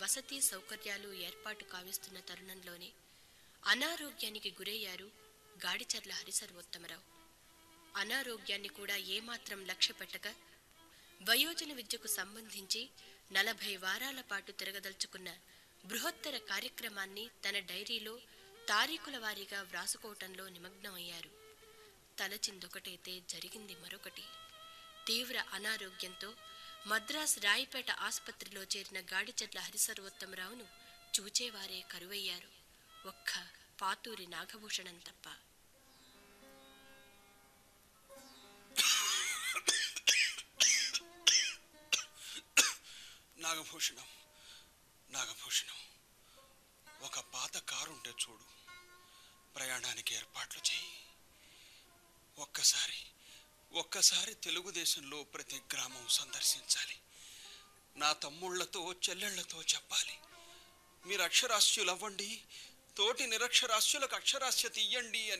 వసతి సౌకర్యాలు ఏర్పాటు కావిస్తున్న తరుణంలోనే అనారోగ్యానికి గురయ్యారు గాడిచర్ల హరిసర్వోత్తమరావు అనారోగ్యాన్ని కూడా ఏమాత్రం లక్ష్య పెట్టక వయోజన విద్యకు సంబంధించి నలభై వారాల పాటు తిరగదలుచుకున్న బృహత్తర కార్యక్రమాన్ని తన డైరీలో తారీఖుల వారీగా వ్రాసుకోవటంలో నిమగ్నమయ్యారు తలచిందొకటైతే జరిగింది మరొకటి తీవ్ర అనారోగ్యంతో మద్రాస్ రాయిపేట ఆసుపత్రిలో చేరిన గాడిచెట్ల హరిసర్వోత్తమరావును చూచేవారే కరువయ్యారు ఒక్క పాతూరి నాగభూషణం తప్ప నాగభూషణం నాగభూషణం ఒక పాత కారు ఉంటే చూడు ప్రయాణానికి ఏర్పాట్లు చేయి ఒక్కసారి ఒక్కసారి తెలుగుదేశంలో ప్రతి గ్రామం సందర్శించాలి నా తమ్ముళ్లతో చెల్లెళ్లతో చెప్పాలి మీరు అక్షరాస్యులు అవ్వండి తోటి నిరక్షరాస్యులకు అక్షరాస్యత ఇయ్యండి అని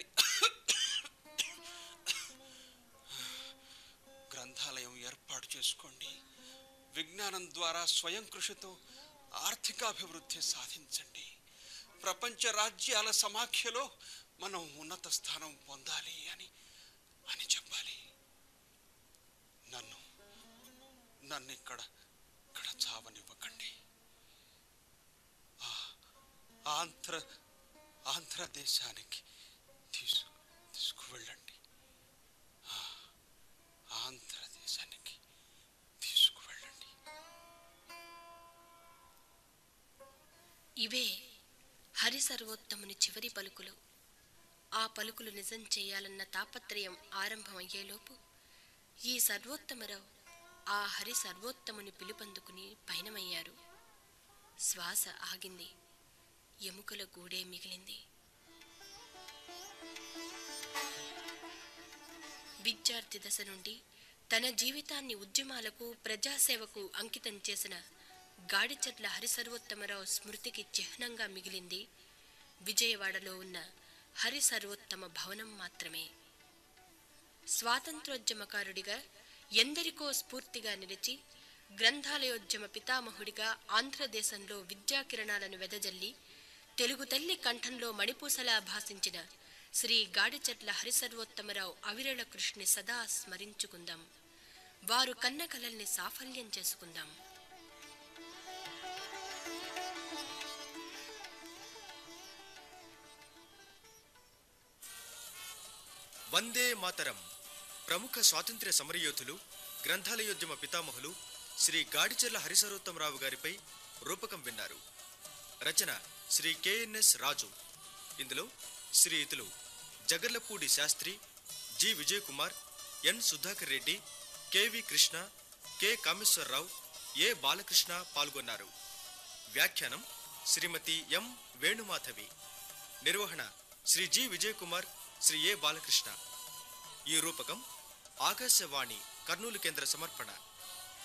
గ్రంథాలయం ఏర్పాటు చేసుకోండి విజ్ఞానం ద్వారా స్వయం కృషితో ఆర్థికాభివృద్ధి సాధించండి ప్రపంచ రాజ్యాల సమాఖ్యలో మనం ఉన్నత స్థానం పొందాలి అని అని చెప్పాలి నన్ను నన్ను ఇక్కడ ఇక్కడ చావనివ్వకండి ఆ- ఆంధ్ర ఆంధ్రదేశానికి తీసు తీసుకువెళ్ళండి ఆ, ఆంధ్రదేశానికి తీసుకువెళ్ళండి ఇవే హరి సర్వోత్తముని చివరి పలుకులు ఆ పలుకులు నిజం చేయాలన్న తాపత్రయం ఆరంభమయ్యేలోపు ఈ సర్వోత్తమరావు ఆ హరి సర్వోత్తముని పిలుపందుకుని పయనమయ్యారు శ్వాస ఆగింది ఎముకల గూడే మిగిలింది విద్యార్థి దశ నుండి తన జీవితాన్ని ఉద్యమాలకు ప్రజాసేవకు అంకితం చేసిన గాడిచెట్ల హరిసర్వోత్తమరావు స్మృతికి చిహ్నంగా మిగిలింది విజయవాడలో ఉన్న హరి సర్వోత్తమ భవనం మాత్రమే స్వాతంత్రోద్యమకారుడిగా ఎందరికో స్ఫూర్తిగా నిలిచి గ్రంథాలయోద్యమ పితామహుడిగా ఆంధ్రదేశంలో విద్యాకిరణాలను వెదజల్లి తెలుగు తల్లి కంఠంలో మణిపూసలా భాసించిన శ్రీ గాడిచెట్ల హరిసర్వోత్తమరావు అవిరళ కృష్ణి సదా స్మరించుకుందాం వారు కన్న కలల్ని సాఫల్యం చేసుకుందాం వందే మాతరం ప్రముఖ స్వాతంత్ర్య సమరయోధులు గ్రంథాలయోద్యమ పితామహులు శ్రీ గాడిచెర్ల హరిసరోత్తమరావు గారిపై రూపకం విన్నారు రచన శ్రీ కెఎన్ఎస్ రాజు ఇందులో శ్రీయుతులు Jagarlapudi Sastry G Vijay Kumar N Sudhakar Reddy K V Krishna K Kameswararao A Balakrishna పాల్గొన్నారు వ్యాఖ్యానం శ్రీమతి ఎం వేణుమాధవి నిర్వహణ శ్రీ జి విజయ్ కుమార్ శ్రీ ఏ బాలకృష్ణ ఈ రూపకం ఆకాశవాణి కర్నూలు కేంద్ర సమర్పణ